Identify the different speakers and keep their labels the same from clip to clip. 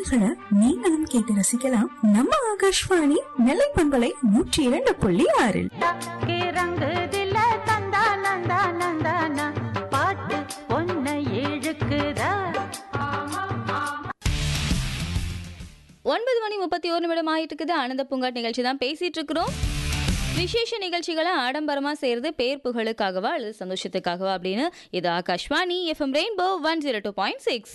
Speaker 1: பாடல்களை நீங்களும் கேட்டு ரசிக்கலாம் நம்ம ஆகாஷ்வாணி நெல்லை பண்பலை நூற்றி இரண்டு புள்ளி ஆறில்
Speaker 2: தக்கே ரங்குதில தந்தா நந்தா நந்தானா பாட்டு பொன்னை இழுக்குதா
Speaker 3: ஒன்பது மணி முப்பத்தி ஒரு நிமிடம் ஆயிட்டு இருக்குது ஆனந்த பூங்காட் நிகழ்ச்சி தான் பேசிட்டு இருக்கிறோம் விசேஷ நிகழ்ச்சிகளை ஆடம்பரமா செய்யறது பேர் புகழுக்காகவா அல்லது சந்தோஷத்துக்காகவா அப்படின்னு இது Akashvani FM rainbow one zero two point six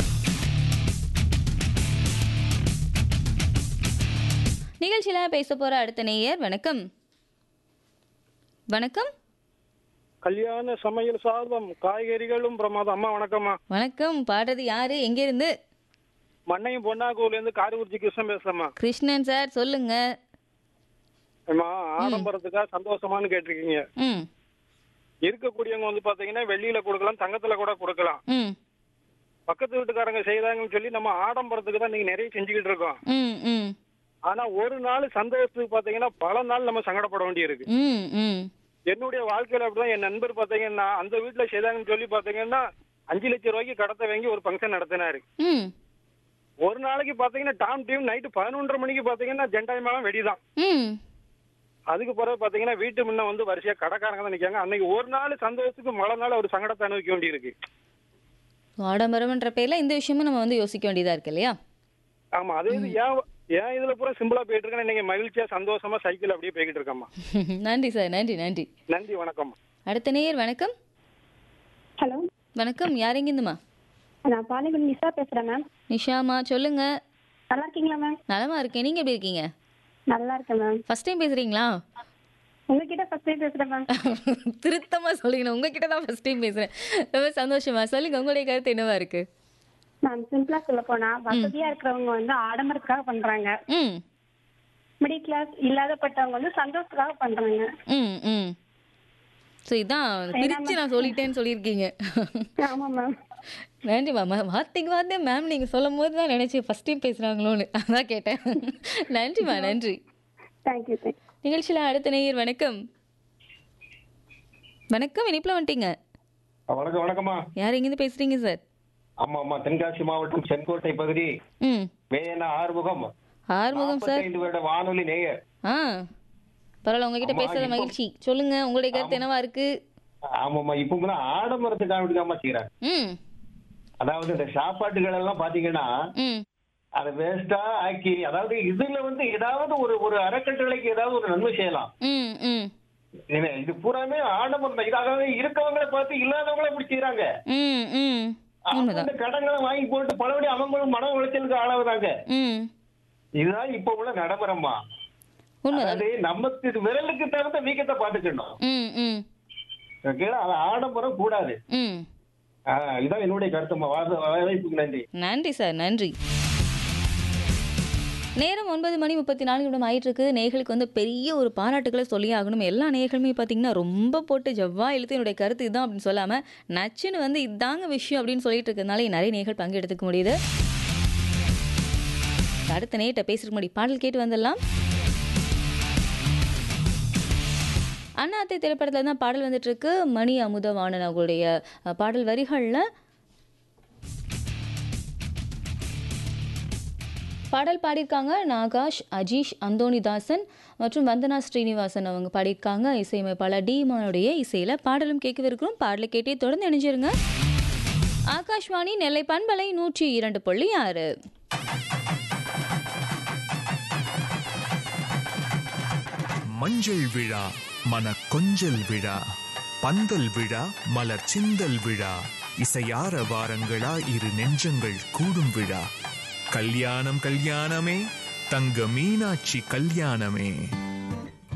Speaker 3: நிகழ்ச்சியில பேச போற அடுத்த நேயர் வணக்கம் வணக்கம்
Speaker 4: கல்யாண சமையல் சாதம் காய்கறிகளும் பிரமாதம் அம்மா வணக்கம்மா
Speaker 3: வணக்கம் பாடுறது யாரு எங்க இருந்து
Speaker 4: மண்ணையும் பொன்னாக்கூர்ல இருந்து காரக்குறிச்சி கிருஷ்ணன் பேசுறேம்மா
Speaker 3: கிருஷ்ணன் சார் சொல்லுங்க
Speaker 4: அம்மா ஆடம்பரத்துக்கா சந்தோஷமான்னு கேட்டிருக்கீங்க
Speaker 3: ம்
Speaker 4: இருக்கக்கூடியவங்க வந்து பாத்தீங்கன்னா வெள்ளியில கொடுக்கலாம் தங்கத்துல கூட கொடுக்கலாம்
Speaker 3: ம்
Speaker 4: பக்கத்து வீட்டுக்காரங்க செய்தாங்கன்னு சொல்லி நம்ம ஆடம்பரத்துக்கு தான் நீங்க நிறைய செஞ்சுக்கிட்டு இருக்கோம்
Speaker 3: ம் ம்
Speaker 4: ஆனா ஒரு நாள் சந்தோஷத்துக்கு பாத்தீங்கன்னா பல நாள் நம்ம சங்கடப்பட வேண்டியிருக்கு
Speaker 3: ம் ம்
Speaker 4: என்னுடைய வாழ்க்கையில அப்படிதான் என் நண்பர் பாத்தீங்கன்னா அந்த வீட்டுல செய்தாங்கன்னு சொல்லி பாத்தீங்கன்னா அஞ்சு லட்சம் ரூபாய்க்கு கடத்தை வாங்கி ஒரு ஃபங்க்ஷன் நடத்தினாரு
Speaker 3: ம்
Speaker 4: ஒரு நாளைக்கு பாத்தீங்கன்னா டாம் டீம் நைட்டு பதினொன்றரை மணிக்கு பாத்தீங்கன்னா ஜெண்டாய் மேளம் வெடிதான்
Speaker 3: ம்
Speaker 4: அதுக்கு பிறகு பாத்தீங்கன்னா வீட்டு முன்ன வந்து வரிசையா கடைக்காரங்க தான் நிக்காங்க அன்னைக்கு ஒரு நாள் சந்தோஷத்துக்கு மழை நாள் ஒரு சங்கடத்தை அனுபவிக்க வேண்டியிருக்கு
Speaker 3: ஆடம்பரம்ன்ற பேர்ல இந்த விஷயமும் நம்ம வந்து யோசிக்க வேண்டியதா இருக்கு இல்லையா
Speaker 4: ஆமா அதே இது ஏன் ஏன் இதுல பூரா சிம்பிளா போயிட்டு இருக்கேன் இன்னைக்கு மகிழ்ச்சியா சந்தோஷமா சைக்கிள் அப்படியே போய்கிட்டு இருக்கேம்மா
Speaker 3: நன்றி சார் நன்றி நன்றி
Speaker 4: நன்றி வணக்கம்
Speaker 3: அடுத்த நேயர் வணக்கம்
Speaker 5: ஹலோ
Speaker 3: வணக்கம் யார் எங்கிருந்துமா
Speaker 5: நான் பாலிமன் நிஷா பேசுறேன் மேம்
Speaker 3: நிஷாமா சொல்லுங்க
Speaker 5: நல்லா இருக்கீங்களா மேம்
Speaker 3: நலமா இருக்கேன் நீங்க எப்படி இருக்கீங்க
Speaker 5: நல்லா இருக்கேன் மேம்
Speaker 3: ஃபர்ஸ்ட் டைம் பேசுறீங்களா
Speaker 5: உங்ககிட்ட ஃபர்ஸ்ட் டைம் பேசுறேன் மேம்
Speaker 3: திருத்தமா சொல்லுங்க உங்ககிட்ட தான் ஃபர்ஸ்ட் டைம் பேசுறேன் ரொம்ப சந்தோஷமா சொல்லுங்க உங்களுடைய கருத்து என்னவா இருக்கு
Speaker 5: மேம் சிம்பிளா சொல்ல போனா வசதியா இருக்கிறவங்க வந்து ஆடம்பரத்துக்காக பண்றாங்க
Speaker 3: ம்
Speaker 5: மிடில் கிளாஸ் இல்லாதப்பட்டவங்க வந்து சந்தோஷத்துக்காக பண்றாங்க
Speaker 3: ம் ம் ஸோ இதான் பிரிச்சு நான் சொல்லிட்டேன்னு சொல்லியிருக்கீங்க
Speaker 5: ஆமா மேம்
Speaker 3: நன்றி மேம் வார்த்தைக்கு வார்த்தை மேம் நீங்க சொல்லும் போது தான் நினைச்சேன் ஃபர்ஸ்ட் டைம் பேசுறாங்களோன்னு அதான் கேட்டேன் நன்றிம்மா நன்றி
Speaker 5: தேங்க்யூ தேங்க்
Speaker 3: நிகழ்ச்சியில் அடுத்த நேயர் வணக்கம் வணக்கம் இனிப்பில் வந்துட்டீங்க
Speaker 6: வணக்கம் வணக்கம்மா
Speaker 3: யார் எங்கேருந்து பேசுறீங்க சார்
Speaker 6: ஆமா ஆமா தென்காசி மாவட்டம் செங்கோட்டை பகுதி
Speaker 3: ம்
Speaker 6: வேணா ஆறுமுகம்
Speaker 3: ஆறுமுகம் சார்
Speaker 6: 45 வருட வானொலி நேயர்
Speaker 3: ஆ பரவாயில்ல உங்ககிட்ட
Speaker 6: ஆமா,
Speaker 3: பேசுறது
Speaker 6: இப்போ-
Speaker 3: மகிழ்ச்சி சொல்லுங்க உங்களுடைய கருத்து என்னவா இருக்கு
Speaker 6: ஆமாம்மா இப்போ கூட ஆடம்பரத்துக்காக வேண்டிதாம்மா செய்யறாங்க
Speaker 3: ம்
Speaker 6: அதாவது இந்த சாப்பாட்டுகள் எல்லாம் பாத்தீங்கன்னா
Speaker 3: ம்
Speaker 6: அதை வேஸ்டா ஆக்கி அதாவது இதுல வந்து ஏதாவது ஒரு ஒரு அறக்கட்டளைக்கு ஏதாவது ஒரு நன்மை செய்யலாம்
Speaker 3: ம் ம்
Speaker 6: என்ன, இது பூராமே ஆடம்பரம் தான். இது அதாவது இருக்கவங்களை பார்த்து இல்லாதவங்கள இப்படி செய்யறாங்க
Speaker 3: ம் ம்
Speaker 6: அவங்க
Speaker 3: உண்மைதான்
Speaker 6: வந்து கடன்களை வாங்கி போட்டு பலபடி அவங்களும் மன உளைச்சலுக்கு ஆளாகுறாங்க
Speaker 3: ம்
Speaker 6: இதுதான் இப்ப உள்ள நடைமுறைமா
Speaker 3: உண்மைதான்
Speaker 6: அதாவது நமக்கு இது விரலுக்கு தகுந்த வீக்கத்தை பாத்துக்கணும்
Speaker 3: ம் ம்
Speaker 6: ஓகேங்களா அது ஆடம்பரம் கூடாது
Speaker 3: ம்
Speaker 6: ஆ, இதான் என்னுடைய கருத்துமா வாய்ப்புக்கு நன்றி
Speaker 3: நன்றி சார் நன்றி நேரம் ஒன்பது மணி முப்பத்தி நாலு நிமிடம் ஆயிட்டு இருக்கு நேர்களுக்கு வந்து பெரிய ஒரு பாராட்டுகளை சொல்லி ஆகணும் எல்லா நேர்களுமே பார்த்தீங்கன்னா ரொம்ப போட்டு ஜவ்வா இழுத்து என்னுடைய கருத்து இதுதான் அப்படின்னு சொல்லாமல் நச்சுன்னு வந்து இதாங்க விஷயம் அப்படின்னு சொல்லிட்டு இருக்கிறதுனால நிறைய நேர்கள் பங்கெடுத்துக்க முடியுது அடுத்த நேட்ட பேசுறதுக்கு முன்னாடி பாடல் கேட்டு வந்துடலாம் அண்ணாத்தை திரைப்படத்தில் தான் பாடல் வந்துட்டு இருக்கு மணி அமுதவாணன் அவங்களுடைய அஹ், பாடல் வரிகளில் பாடல் பாடியிருக்காங்க நாகாஷ் அஜீஷ் அந்தோணிதாசன் மற்றும் வந்தனா ஸ்ரீனிவாசன் அவங்க பாடியிருக்காங்க இசையமைப்பாளர் டீமானுடைய இசையில் பாடலும் கேட்கவிருக்கிறோம் பாடலை கேட்டே தொடர்ந்து இணைஞ்சிருங்க ஆகாஷ்வாணி நெல்லை பண்பலை நூற்றி இரண்டு புள்ளி ஆறு
Speaker 7: மஞ்சள் விழா மன கொஞ்சல் விழா பந்தல் விழா மலர் சிந்தல் விழா இசையார வாரங்களா இரு நெஞ்சங்கள் கூடும் விழா கல்யாணம் கல்யாணமே தங்க மீனாட்சி கல்யாணமே